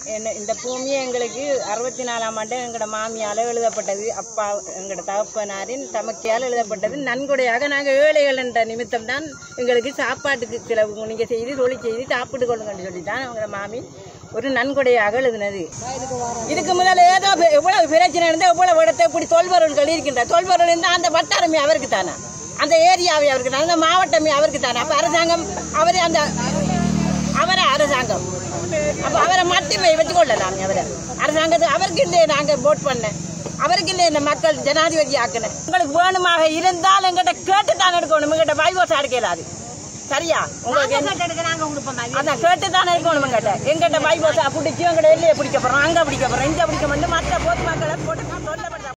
என்ன இந்த பூமியே எங்களுக்கு அறுபத்தி நாலாம் ஆண்டு எங்களோட மாமியால எழுதப்பட்டது அப்பா எங்களோட தகப்பனாரின் தமக்கையால் எழுதப்பட்டது நன்கொடையாக நாங்கள் ஏழைகள் என்ற நிமித்தம் தான் எங்களுக்கு சாப்பாட்டுக்கு செலவு நீங்க செய்து தொழில் செய்து சாப்பிட்டு கொள்ளுங்கன்னு சொல்லி தான் எங்களோட மாமி ஒரு நன்கொடையாக எழுதினது இதுக்கு முதல்ல ஏதோ பெ- எவ்வளவு பிரச்சனை இருந்தால் எவ்வளவு இடத்தை இப்படி தொல்பொருள்கள் இருக்கின்ற தொல்பொருள் இருந்தால் அந்த வட்டாரமே அவருக்கு தானே அந்த ஏரியாவே அவருக்கு தானே அந்த மாவட்டமே அவருக்கு தானே அப்போ அரசாங்கம் அவர் அந்த அவரை அரசாங்கம் அப்ப அவரை மட்டுமே வச்சுக்கொள்ளலாம் அவரை அரசாங்கத்தை அவருக்கு இல்லையே நாங்க போட் பண்ண அவருக்கு இல்லையே இந்த மக்கள் ஜனாதிபதி ஆக்கின உங்களுக்கு வேணுமாக இருந்தால் எங்கிட்ட கேட்டு தான் எடுக்கணும் எங்கிட்ட பைவோஸ் அடிக்கலாது சரியா உங்களுக்கு என்ன- அதான் கேட்டு தான் இருக்கணும் எங்கிட்ட எங்கிட்ட பைவோஸ் பிடிச்சி எங்கிட்ட எல்லையை பிடிக்க போறோம் அங்க பிடிக்க போறோம் இங்க பிடிக்க வந்து மற்ற பொது மக்களை போட்டு